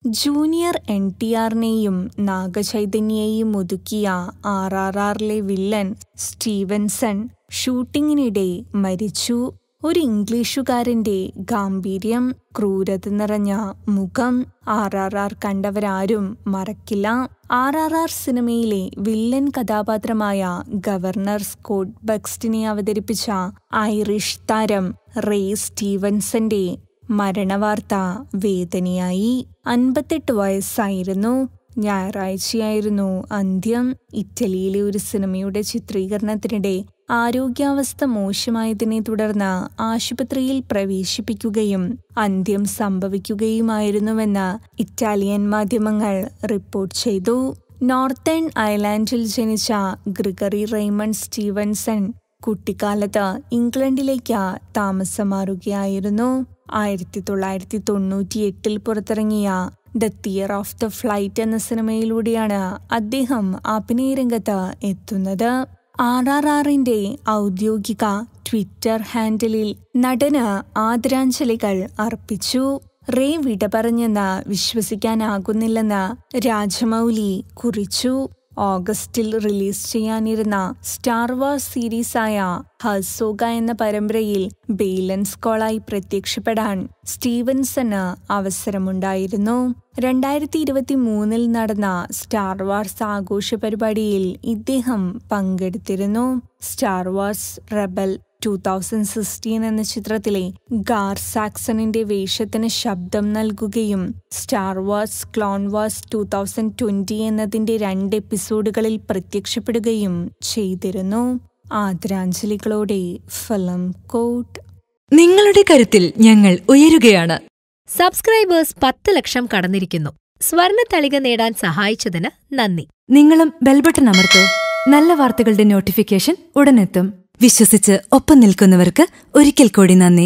junior N T ആറിനെയും നാഗചൈതന്യയെയും ഒതുക്കിയ ആർ ആർ ആറിലെ വില്ലൻ സ്റ്റീവൻസൺ ഷൂട്ടിങ്ങിനിടെ മരിച്ചു ഒരു ഇംഗ്ലീഷുകാരന്റെ ഗാംഭീര്യം ക്രൂരത നിറഞ്ഞ മുഖം ആർ ആർ ആർ കണ്ടവരാരും മറക്കില്ല ആർ ആർ ആർ സിനിമയിലെ വില്ലൻ കഥാപാത്രമായ ഗവർണർ സ്കോട്ട് ബക്സ്റ്റിനെ അവതരിപ്പിച്ച ഐറിഷ് താരം റേ സ്റ്റീവൻസന്റെ മരണവാർത്ത വേദനയായി അൻപത്തെട്ട് വയസ്സായിരുന്നു ഞായറാഴ്ചയായിരുന്നു അന്ത്യം ഇറ്റലിയിലെ ഒരു സിനിമയുടെ ചിത്രീകരണത്തിനിടെ ആരോഗ്യാവസ്ഥ മോശമായതിനെ തുടർന്ന് ആശുപത്രിയിൽ പ്രവേശിപ്പിക്കുകയും അന്ത്യം സംഭവിക്കുകയുമായിരുന്നുവെന്ന് ഇറ്റാലിയൻ മാധ്യമങ്ങൾ റിപ്പോർട്ട് ചെയ്തു നോർത്തേൺ ഐലാൻഡിൽ ജനിച്ച ഗ്രിഗറി റെയ്മണ്ട് സ്റ്റീവൻസൺ കുട്ടിക്കാലത്ത് ഇംഗ്ലണ്ടിലേക്ക് താമസം മാറുകയായിരുന്നു ആയിരത്തി തൊള്ളായിരത്തി തൊണ്ണൂറ്റിയെട്ടിൽ പുറത്തിറങ്ങിയ the theory of the flight എന്ന സിനിമയിലൂടെയാണ് അദ്ദേഹം അഭിനയരംഗത്ത് എത്തുന്നത് ആർ ആർ ആറിന്റെ ഔദ്യോഗിക ട്വിറ്റർ ഹാൻഡിലിൽ നടന് ആദരാഞ്ജലികൾ അർപ്പിച്ചു റേ വിട പറഞ്ഞെന്ന് വിശ്വസിക്കാനാകുന്നില്ലെന്ന് രാജമൗലി കുറിച്ചു ഓഗസ്റ്റിൽ റിലീസ് ചെയ്യാനിരുന്ന സ്റ്റാർ വാർസ് സീരീസായ ഹസോഗ എന്ന പരമ്പരയിൽ ബെയ്ലൻ സ്കോളായി പ്രത്യക്ഷപ്പെടാൻ സ്റ്റീവൻസന് അവസരമുണ്ടായിരുന്നു രണ്ടായിരത്തി ഇരുപത്തി മൂന്നിൽ നടന്ന സ്റ്റാർ വാർസ് ആഘോഷ പരിപാടിയിൽ ഇദ്ദേഹം പങ്കെടുത്തിരുന്നു star wars rebel two thousand sixteen എന്ന ചിത്രത്തിലെ ഗാർ സാക്സണിന്റെ വേഷത്തിന് ശബ്ദം നൽകുകയും star wars clone wars two thousand twenty എന്നതിന്റെ രണ്ട് എപ്പിസോഡുകളിൽ പ്രത്യക്ഷപ്പെടുകയും ചെയ്തിരുന്നു ആദരാഞ്ജലികളോടെ ഫിലിം കോട്ട് നിങ്ങളുടെ കരുത്തിൽ ഞങ്ങൾ ഉയരുകയാണ് സബ്സ്ക്രൈബേഴ്സ് പത്ത് ലക്ഷം കടന്നിരിക്കുന്നു സ്വർണ തളിക നേടാൻ സഹായിച്ചതിന് നന്ദി നിങ്ങളും ബെൽബട്ടൺ അമർത്തോ നല്ല വാർത്തകളുടെ നോട്ടിഫിക്കേഷൻ ഉടനെത്തും വിശ്വസിച്ച് ഒപ്പം നിൽക്കുന്നവർക്ക് ഒരിക്കൽ കൂടി നന്ദി